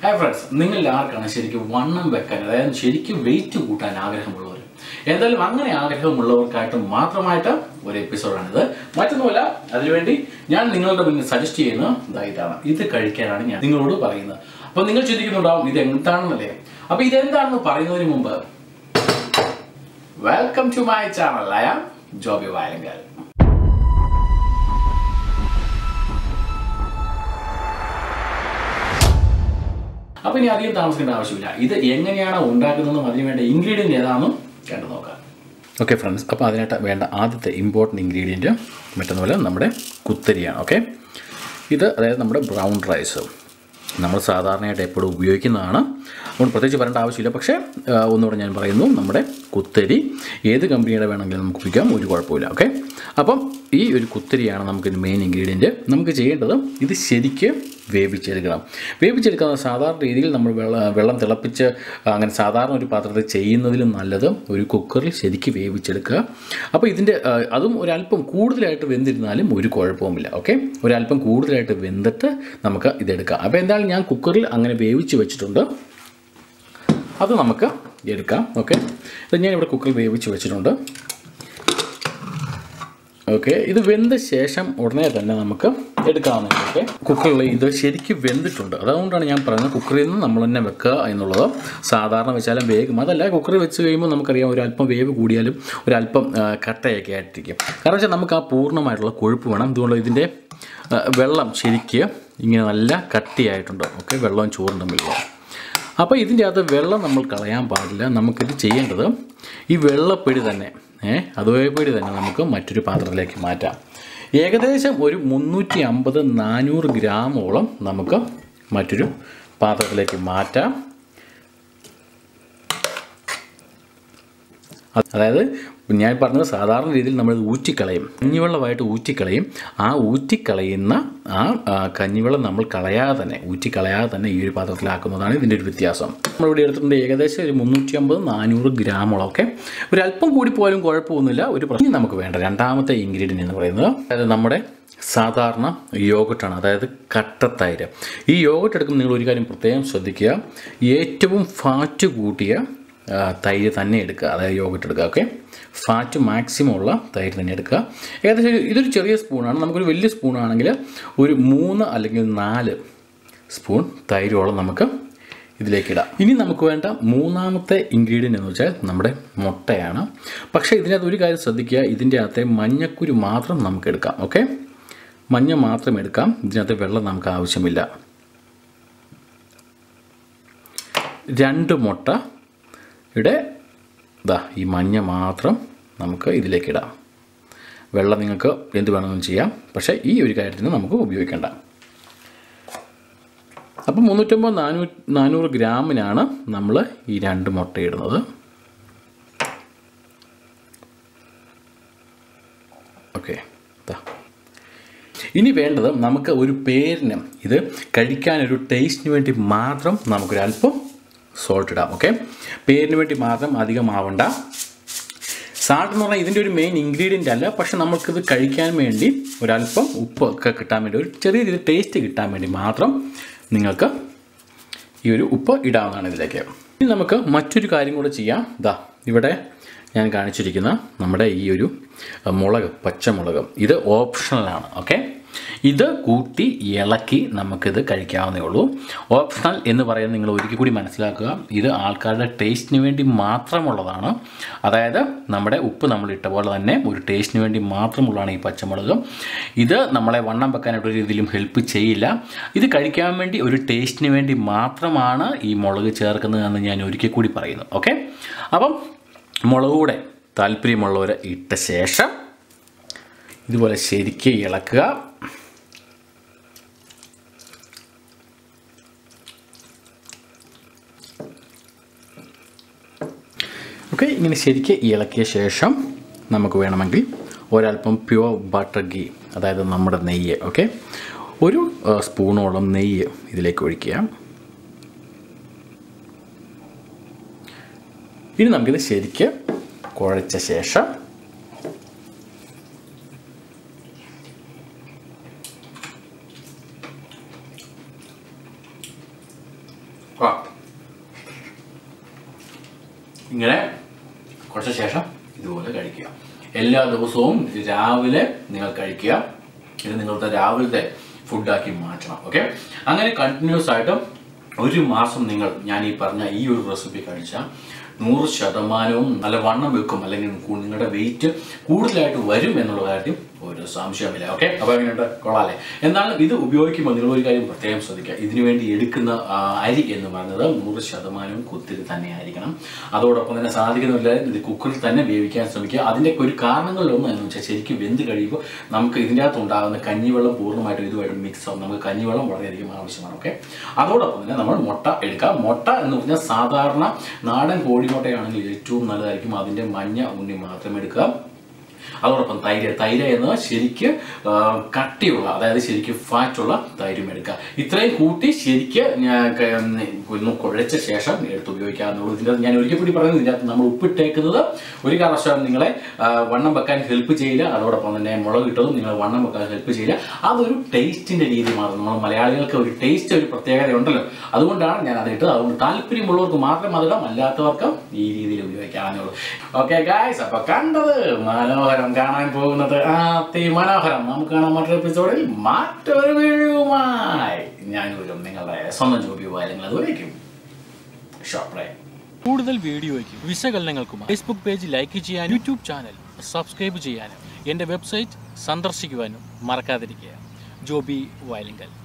Hi friends നിങ്ങൾ ആർക്കാണ് ശരിക്കും വണ്ണം വെക്കാൻ അതായത് ശരിക്കും വെയിറ്റ് കൂട്ടാൻ ആഗ്രഹമുള്ളവർ എന്തായാലും അങ്ങനെ ആഗ്രഹമുള്ളവർക്കായിട്ട് മാത്രമായിട്ട് ഒരു എപ്പിസോഡാണിത് മറ്റൊന്നുമല്ല അതിനുവേണ്ടി ഞാൻ നിങ്ങളുടെ മുന്നിൽ സജസ്റ്റ് ചെയ്യുന്നത് ഇതാ ഇതാണ് ഇത് കഴിക്കാനാണ് ഞാൻ നിങ്ങളോട് പറയുന്നത് അപ്പോൾ നിങ്ങൾ ചിന്തിക്കുന്നുണ്ടാവും ഇത് എന്താണെന്നല്ലേ അപ്പോൾ ഇതെന്താണെന്ന് പറയുന്നതിന് മുമ്പ് welcome to my channel I am Jobi Vayalankal അപ്പൊ ഇനി അധികം താമസിക്കേണ്ട ആവശ്യമില്ല ഇത് എങ്ങനെയാണ് ഉണ്ടാക്കുന്നതെന്നും അതിന് വേണ്ട ഇൻഗ്രീഡിയൻറ്റ് ഏതാണെന്നും കണ്ടു നോക്കാം ഓക്കെ ഫ്രണ്ട്സ് അപ്പോൾ അതിനായിട്ട് വേണ്ട ആദ്യത്തെ ഇമ്പോർട്ടൻറ്റ് ഇൻഗ്രീഡിയൻറ്റ് മറ്റൊന്നുമല്ല നമ്മുടെ കുത്തരിയാണ് ഓക്കെ ഇത് അതായത് നമ്മുടെ ബ്രൗൺ റൈസ് നമ്മൾ സാധാരണയായിട്ട് എപ്പോഴും ഉപയോഗിക്കുന്നതാണ് അതുകൊണ്ട് പ്രത്യേകിച്ച് പറയേണ്ട ആവശ്യമില്ല പക്ഷേ ആ, ഒന്നുകൂടെ ഞാൻ പറയുന്നു നമ്മുടെ കുത്തരി ഏത് കമ്പനിയുടെ വേണമെങ്കിലും നമുക്ക് ഉപയോഗിക്കാം ഒരു കുഴപ്പമില്ല ഓക്കെ അപ്പം ഈ ഒരു കുത്തരിയാണ് നമുക്ക് മെയിൻ ഇൻഗ്രീഡിയൻറ്റ് നമുക്ക് ചെയ്യേണ്ടത് ഇത് ശരിക്ക് വേവിച്ചെടുക്കണം വേവിച്ചെടുക്കുന്ന സാധാരണ രീതിയിൽ നമ്മൾ വെള്ളം വെള്ളം തിളപ്പിച്ച് അങ്ങനെ സാധാരണ ഒരു പാത്രത്തിൽ ചെയ്യുന്നതിലും നല്ലത് ഒരു കുക്കറിൽ ശരിക്ക് വേവിച്ചെടുക്കുക അപ്പോൾ ഇതിൻ്റെ ആ, അതും ഒരല്പം കൂടുതലായിട്ട് വെന്തിരുന്നാലും ഒരു കുഴപ്പവുമില്ല ഓക്കെ ഒരല്പം കൂടുതലായിട്ട് വെന്തിട്ട് നമുക്ക് ഇതെടുക്കാം അപ്പോൾ എന്തായാലും ഞാൻ കുക്കറിൽ അങ്ങനെ വേവിച്ച് വെച്ചിട്ടുണ്ട് അത് നമുക്ക് എടുക്കാം ഓക്കെ ഇത് ഞാൻ ഇവിടെ കുക്കറിൽ വേവിച്ച് വെച്ചിട്ടുണ്ട് ഓക്കെ ഇത് വെന്ത ശേഷം ഉടനെ തന്നെ നമുക്ക് എടുക്കാവുന്നതാണ് ഓക്കെ കുക്കറിൽ ഇത് ശരിക്കും വെന്തിട്ടുണ്ട് അതുകൊണ്ടാണ് ഞാൻ പറയുന്നത് കുക്കറിൽ നിന്ന് നമ്മൾ തന്നെ വെക്കുക എന്നുള്ളത് സാധാരണ വെച്ചാലും വേഗം അതല്ല കുക്കറിൽ വെച്ച് കഴിയുമ്പോൾ നമുക്കറിയാം ഒരല്പം വേവ് കൂടിയാലും ഒരല്പം ആ, കട്ടയൊക്കെ ആയിട്ടിരിക്കും കാരണം വെച്ചാൽ നമുക്ക് ആ പൂർണ്ണമായിട്ടുള്ള കൊഴുപ്പ് വേണം അതുകൊണ്ട് ഇതിൻ്റെ ആ, വെള്ളം ശരിക്ക് ഇങ്ങനെ നല്ല കട്ടിയായിട്ടുണ്ട് ഓക്കെ വെള്ളവും ചോറും തമ്മിലുള്ള അപ്പോൾ ഇതിൻ്റെ അകത്ത് വെള്ളം നമ്മൾ കളയാൻ പാടില്ല നമുക്കിത് ചെയ്യേണ്ടത് ഈ വെള്ളപ്പൊടി തന്നെ ഏ അതുപടി തന്നെ നമുക്ക് മറ്റൊരു പാത്രത്തിലേക്ക് മാറ്റാം ഏകദേശം ഒരു മുന്നൂറ്റി അമ്പത് നാനൂറ് ഗ്രാമോളം നമുക്ക് മറ്റൊരു പാത്രത്തിലേക്ക് മാറ്റാം അതായത് ഞാൻ പറഞ്ഞത് സാധാരണ രീതിയിൽ നമ്മൾ ഊറ്റിക്കളയും കഞ്ഞിവെള്ളമായിട്ട് ഊറ്റിക്കളയും ആ ഊറ്റിക്കളയുന്ന ആ ആ, കഞ്ഞിവെള്ളം നമ്മൾ കളയാതെ തന്നെ ഊറ്റിക്കളയാതെ തന്നെ ഈ ഒരു പാത്രത്തിലാക്കുന്നതാണ് ഇതിൻ്റെ ഒരു വ്യത്യാസം നമ്മളിവിടെ എടുത്തിട്ടുണ്ട് ഏകദേശം ഒരു മുന്നൂറ്റി അമ്പത് നാനൂറ് ഗ്രാമോളമൊക്കെ ഒരു അല്പം കൂടി പോയാലും കുഴപ്പമൊന്നുമില്ല ഒരു പ്രശ്നം ഇനി നമുക്ക് വേണ്ട രണ്ടാമത്തെ ഇൻഗ്രീഡിയൻ്റ് എന്ന് പറയുന്നത് അതായത് നമ്മുടെ സാധാരണ യോഗട്ടാണ് അതായത് കട്ടത്തൈര് ഈ യോഗട്ട് എടുക്കുമ്പോൾ നിങ്ങൾ ഒരു കാര്യം പ്രത്യേകം ശ്രദ്ധിക്കുക ഏറ്റവും ഫാറ്റ് കൂട്ടിയ ആ, തൈര് തന്നെ എടുക്കുക അതായത് യോഗട്ട് എടുക്കുക ഓക്കെ ഫാറ്റ് മാക്സിമം ഉള്ള തൈര് തന്നെ എടുക്കുക ഏകദേശം ഒരു- ഇതൊരു ചെറിയ സ്പൂണാണ് നമുക്കൊരു വലിയ സ്പൂണാണെങ്കിൽ ഒരു മൂന്ന് അല്ലെങ്കിൽ നാല് സ്പൂൺ തൈരോളം നമുക്ക് ഇതിലേക്ക് ഇടാം ഇനി നമുക്ക് വേണ്ട മൂന്നാമത്തെ ഇൻഗ്രീഡിയൻ്റ് എന്ന് വെച്ചാൽ നമ്മുടെ മുട്ടയാണ് പക്ഷേ ഇതിനകത്ത് ഒരു കാര്യം ശ്രദ്ധിക്കുക ഇതിൻ്റെ അകത്തെ മഞ്ഞക്കുരു മാത്രം നമുക്ക് എടുക്കാം ഓക്കെ മഞ്ഞ മാത്രം എടുക്കാം ഇതിനകത്ത് വെള്ളം നമുക്ക് ആവശ്യമില്ല രണ്ട് മുട്ട ഇവിടെ ഇതാ ഈ മഞ്ഞ മാത്രം നമുക്ക് ഇതിലേക്ക് ഇടാം വെള്ളം നിങ്ങൾക്ക് എന്ത് വേണമെങ്കിലും ചെയ്യാം പക്ഷേ ഈ ഒരു കാര്യത്തിന് നമുക്ക് ഉപയോഗിക്കേണ്ട അപ്പം മുന്നൂറ്റമ്പത് നാനൂ നാനൂറ് ഗ്രാമിനാണ് നമ്മൾ ഈ രണ്ട് മുട്ട ഇടുന്നത് ഓക്കെ ഇതാ ഇനി വേണ്ടത് നമുക്ക് ഒരു പേരിന് ഇത് കഴിക്കാൻ ഒരു ടേസ്റ്റിന് വേണ്ടി മാത്രം നമുക്കൊരല്പം സോൾട്ട് ഇടാം ഓക്കെ പേരിന് വേണ്ടി മാത്രം അധികമാവണ്ട സാൾട്ട് എന്ന് പറഞ്ഞാൽ ഇതിൻ്റെ ഒരു മെയിൻ ഇൻഗ്രീഡിയൻ്റ് അല്ല പക്ഷെ നമുക്കിത് കഴിക്കാൻ വേണ്ടി ഒരല്പം ഉപ്പ് ഒക്കെ കിട്ടാൻ വേണ്ടി ഒരു ചെറിയ രീതിയിൽ ടേസ്റ്റ് കിട്ടാൻ വേണ്ടി മാത്രം നിങ്ങൾക്ക് ഈ ഒരു ഉപ്പ് ഇടാവുന്നതാണ് ഇതിലേക്ക് ഇനി നമുക്ക് മറ്റൊരു കാര്യം കൂടെ ചെയ്യാം ഇതാ ഇവിടെ ഞാൻ കാണിച്ചിരിക്കുന്ന നമ്മുടെ ഈ ഒരു അഹ്, മുളക് പച്ചമുളക് ഇത് ഓപ്ഷണലാണ് ഓക്കെ ഇത് കൂട്ടി ഇളക്കി നമുക്കിത് കഴിക്കാവുന്നേ ഉള്ളൂ ഓപ്ഷണൽ എന്ന് പറയുന്നത് നിങ്ങൾ ഒരിക്കൽ കൂടി മനസ്സിലാക്കുക ഇത് ആൾക്കാരുടെ ടേസ്റ്റിന് വേണ്ടി മാത്രമുള്ളതാണ് അതായത് നമ്മുടെ ഉപ്പ് നമ്മൾ ഇട്ട പോലെ തന്നെ ഒരു ടേസ്റ്റിന് വേണ്ടി മാത്രമുള്ളതാണ് ഈ പച്ചമുളക് ഇത് നമ്മളെ വണ്ണം വെക്കാനായിട്ട് ഒരു രീതിയിലും ഹെൽപ്പ് ചെയ്യില്ല ഇത് കഴിക്കാൻ വേണ്ടി ഒരു ടേസ്റ്റിന് വേണ്ടി മാത്രമാണ് ഈ മുളക് ചേർക്കുന്നതെന്ന് ഞാൻ ഒരിക്കൽ കൂടി പറയുന്നു ഓക്കെ അപ്പം മുളക് കൂടെ താല്പര്യമുള്ളവർ ഇട്ട ശേഷം ഇതുപോലെ ശരിക്ക് ഇളക്കുക ഓക്കെ ഇങ്ങനെ ശരിക്ക് ഇളക്കിയ ശേഷം നമുക്ക് വേണമെങ്കിൽ ഒരല്പം പ്യുവർ ബട്ടർ ഗീ അതായത് നമ്മുടെ നെയ്യ് ഓക്കെ ഒരു ആ, സ്പൂണോളം നെയ്യ് ഇതിലേക്ക് ഒഴിക്കുക ഇനി നമുക്കിത് ശരിക്ക് കുഴച്ച ശേഷം ആ. ഇങ്ങനെ കുറച്ച ശേഷം ഇതുപോലെ കഴിക്കുക എല്ലാ ദിവസവും രാവിലെ നിങ്ങൾ കഴിക്കുക ഇത് നിങ്ങളുടെ രാവിലത്തെ ഫുഡാക്കി മാറ്റണം ഓക്കെ അങ്ങനെ കണ്ടിന്യൂസ് ആയിട്ട് ഒരു മാസം നിങ്ങൾ ഞാൻ ഈ പറഞ്ഞ ഈ ഒരു റെസിപ്പി കഴിച്ചാൽ നൂറ് ശതമാനവും നല്ല വണ്ണം വെക്കും അല്ലെങ്കിൽ കു- നിങ്ങളുടെ വെയിറ്റ് കൂടുതലായിട്ട് വരും എന്നുള്ള കാര്യത്തിൽ ഒരു സംശയമില്ല ഓക്കെ അപ്പോൾ എങ്ങനെയുണ്ട് കൊള്ളാല്ലേ എന്നാലും ഇത് ഉപയോഗിക്കുമ്പോൾ നിങ്ങൾ ഒരു കാര്യം പ്രത്യേകം ശ്രദ്ധിക്കുക ഇതിനു വേണ്ടി എടുക്കുന്ന ആ, അരി എന്ന് പറയുന്നത് നൂറ് ശതമാനവും കുത്തിരി തന്നെ ആയിരിക്കണം അതോടൊപ്പം തന്നെ സാധിക്കുന്നില്ല ഇത് കുക്കറിൽ തന്നെ വേവിക്കാൻ ശ്രമിക്കുക അതിൻ്റെ ഒരു കാരണങ്ങളിലൊന്നും എന്ന് വെച്ചാൽ ശരിക്കും വെന്ത് കഴിയുമ്പോൾ നമുക്ക് ഇതിൻ്റെ അകത്ത് ഉണ്ടാകുന്ന കഞ്ഞിവെള്ളം പൂർണ്ണമായിട്ടും ഇതുമായിട്ട് മിക്സ് ആവും നമുക്ക് കഞ്ഞിവെള്ളം വളരെയധികം ആവശ്യമാണ് ഓക്കെ അതോടൊപ്പം തന്നെ നമ്മൾ മുട്ട എടുക്കുക മുട്ട എന്ന് പറഞ്ഞാൽ സാധാരണ നാടൻ കോഴിമുട്ടയാണെങ്കിൽ ഏറ്റവും നല്ലതായിരിക്കും അതിൻ്റെ മഞ്ഞ ഉണ്ണി മാത്രം എടുക്കുക അതോടൊപ്പം തൈര് തൈര് എന്ന് ശരിക്ക് ആ, കട്ടിയുള്ള അതായത് ശരിക്ക് ഫാറ്റുള്ള തൈരും എടുക്കുക ഇത്രയും കൂട്ടി ശരിക്ക് ഞാൻ ക- ഒന്ന് കുഴച്ച ശേഷം എടുത്ത് ഉപയോഗിക്കാവുന്നുള്ളൂ ഇതിൻ്റെ അകത്ത് ഞാൻ ഒരിക്കൽ കൂടി പറയുന്നത് ഇതിൻ്റെ അകത്ത് നമ്മൾ ഉപ്പിട്ടേക്കുന്നത് ഒരു കാരണവശാലും നിങ്ങളെ ആ, വണ്ണം വെക്കാൻ ഹെൽപ്പ് ചെയ്യില്ല അതോടൊപ്പം തന്നെ മുളക് ഇട്ടതും നിങ്ങൾ വണ്ണം വെക്കാൻ ഹെൽപ്പ് ചെയ്യില്ല അതൊരു ടേസ്റ്റിന്റെ രീതി മാറും നമ്മൾ മലയാളികൾക്ക് ഒരു ടേസ്റ്റ് ഒരു പ്രത്യേകത ഉണ്ടല്ലോ അതുകൊണ്ടാണ് ഞാൻ അത് ഇട്ടത് അതുകൊണ്ട് താല്പര്യമുള്ളവർക്ക് മാത്രം അതിടാം അല്ലാത്തവർക്ക് ഈ രീതിയിൽ ഉപയോഗിക്കാവുന്നുള്ളൂ ഓക്കെ ഗായ്സ് അപ്പൊ കണ്ടത് മനോഹരം കാണാൻ പോകുന്നത് അതിമനോഹരം നമുക്ക് കാണാൻ മറ്റൊരു എപ്പിസോഡിൽ മറ്റൊരു വീഡിയോയുമായി ഞാൻ വരും നിങ്ങളുടെ സ്വന്തം ജോബി വായനങ്ങൾ അതുവരേക്കും ഷോപ്പ് കൂടുതൽ വീഡിയോയ്ക്കും വിശകലനങ്ങൾക്കും ഫേസ്ബുക്ക് പേജ് ലൈക്ക് ചെയ്യാനും യൂട്യൂബ് ചാനൽ സബ്സ്ക്രൈബ് ചെയ്യാനും എൻ്റെ വെബ്സൈറ്റ് സന്ദർശിക്കുവാനും മറക്കാതിരിക്കുക ജോബി വയലിങ്കൽ